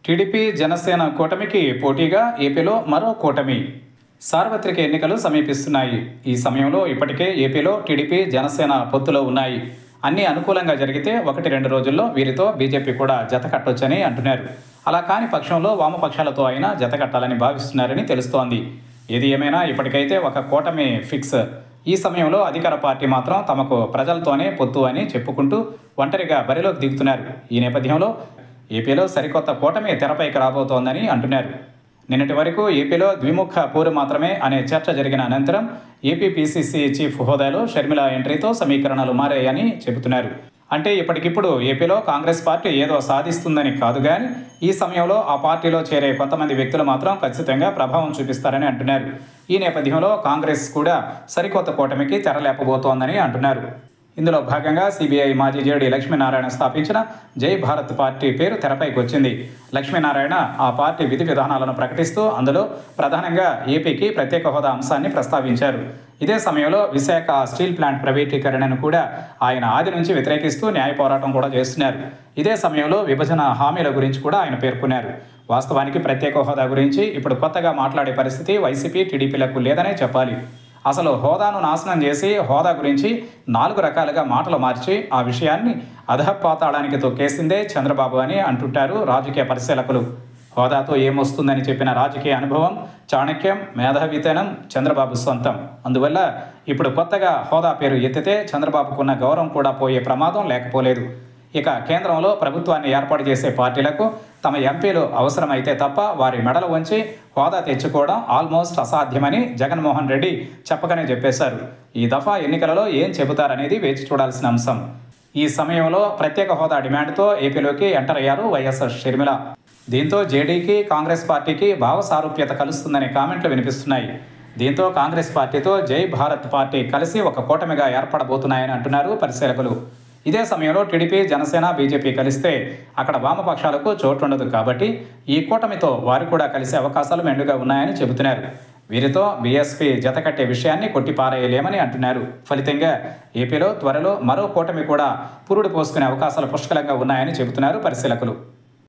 TDP Janasena కూటమికి పోటీగా ఏపీలో మరో కూటమి సార్వత్రిక ఎన్నికలు సమీపిస్తున్నాయి ఈ సమయంలో ఇప్పటికే ఏపీలో టీడీపీ జనసేన పొత్తులో ఉన్నాయి అన్ని అనుకూలంగా జరిగితే ఒకటి రెండు రోజుల్లో వీరితో బీజేపీ కూడా జత కట్టొచ్చని అంటున్నారు అలా కాని పక్షంలో వామపక్షాలతో అయినా జత కట్టాలని భావిస్తున్నారని తెలుస్తోంది ఏది ఏమైనా ఇప్పటికైతే ఒక కూటమి ఫిక్స్ ఈ సమయంలో అధికార పార్టీ మాత్రం తమకు ప్రజలతోనే పొత్తు అని చెప్పుకుంటూ ఒంటరిగా బరిలోకి దిగుతున్నారు ఈ నేపథ్యంలో ఏపీలో సరికొత్త కూటమి తెరపైకి రాబోతోందని అంటున్నారు నిన్నటి వరకు ఏపీలో ద్విముఖ పోరు మాత్రమే అనే చర్చ జరిగిన అనంతరం ఏపీ పీసీసీ చీఫ్ హోదాలో షర్మిల ఎంట్రీతో సమీకరణలు మారాయని చెబుతున్నారు అంటే ఇప్పటికిప్పుడు ఏపీలో కాంగ్రెస్ పార్టీ ఏదో సాధిస్తుందని కాదు కానీ ఈ సమయంలో ఆ పార్టీలో చేరే కొంతమంది వ్యక్తులు మాత్రం ఖచ్చితంగా ప్రభావం చూపిస్తారని అంటున్నారు ఈ నేపథ్యంలో కాంగ్రెస్ కూడా సరికొత్త కూటమికి తెరలేపబోతోందని అంటున్నారు ఇందులో భాగంగా సిబిఐ మాజీ జేడీ లక్ష్మీనారాయణ స్థాపించిన జై భారత్ పార్టీ పేరు తెరపైకి వచ్చింది లక్ష్మీనారాయణ ఆ పార్టీ విధి విధానాలను ప్రకటిస్తూ అందులో ప్రధానంగా ఏపీకి ప్రత్యేక హోదా అంశాన్ని ప్రస్తావించారు ఇదే సమయంలో విశాఖ స్టీల్ ప్లాంట్ ప్రైవేటీకరణను కూడా ఆయన ఆది నుంచి వ్యతిరేకిస్తూ న్యాయ పోరాటం కూడా చేస్తున్నారు ఇదే సమయంలో విభజన హామీల గురించి కూడా ఆయన పేర్కొన్నారు వాస్తవానికి ప్రత్యేక హోదా గురించి ఇప్పుడు కొత్తగా మాట్లాడే పరిస్థితి వైసీపీ టీడీపీలకు లేదనే చెప్పాలి అసలు హోదాను నాశనం చేసి హోదా గురించి నాలుగు రకాలుగా మాటలు మార్చి ఆ విషయాన్ని అధపాతాళానికి తొక్కేసిందే చంద్రబాబు అని అంటుంటారు రాజకీయ పరిశీలకులు హోదాతో ఏమొస్తుందని చెప్పిన రాజకీయ అనుభవం చాణక్యం మేధావితనం చంద్రబాబు సొంతం అందువల్ల ఇప్పుడు కొత్తగా హోదా పేరు ఎత్తితే చంద్రబాబుకున్న గౌరవం కూడా పోయే ప్రమాదం లేకపోలేదు ఇక కేంద్రంలో ప్రభుత్వాన్ని ఏర్పాటు చేసే పార్టీలకు తమ ఎంపీలు అవసరమైతే తప్ప వారి మెడలు వంచి హోదా తెచ్చుకోవడం ఆల్మోస్ట్ అసాధ్యమని జగన్మోహన్ రెడ్డి చెప్పకనే చెప్పేశారు ఈ దఫా ఎన్నికలలో ఏం చెబుతారనేది వేచి చూడాల్సిన అంశం ఈ సమయంలో ప్రత్యేక హోదా డిమాండ్తో ఏపీలోకి ఎంటర్ అయ్యారు వైఎస్ఆర్ షర్మిల దీంతో జేడీకి కాంగ్రెస్ పార్టీకి భావ సారూప్యత కలుస్తుందనే కామెంట్లు వినిపిస్తున్నాయి దీంతో కాంగ్రెస్ పార్టీతో జై భారత్ పార్టీ కలిసి ఒక కూటమిగా ఏర్పడబోతున్నాయని అంటున్నారు పరిశీలకులు ఇదే సమయంలో టీడీపీ జనసేన బీజేపీ కలిస్తే అక్కడ వామపక్షాలకు చోటు ఉండదు కాబట్టి ఈ కూటమితో వారు కూడా కలిసే అవకాశాలు మెండుగా ఉన్నాయని చెబుతున్నారు వీరితో బీఎస్పీ జతకట్టే విషయాన్ని కొట్టిపారేయలేమని అంటున్నారు ఫలితంగా ఏపీలో త్వరలో మరో కూటమి కూడా పురుడు పోసుకునే అవకాశాలు పుష్కలంగా ఉన్నాయని చెబుతున్నారు పరిశీలకులు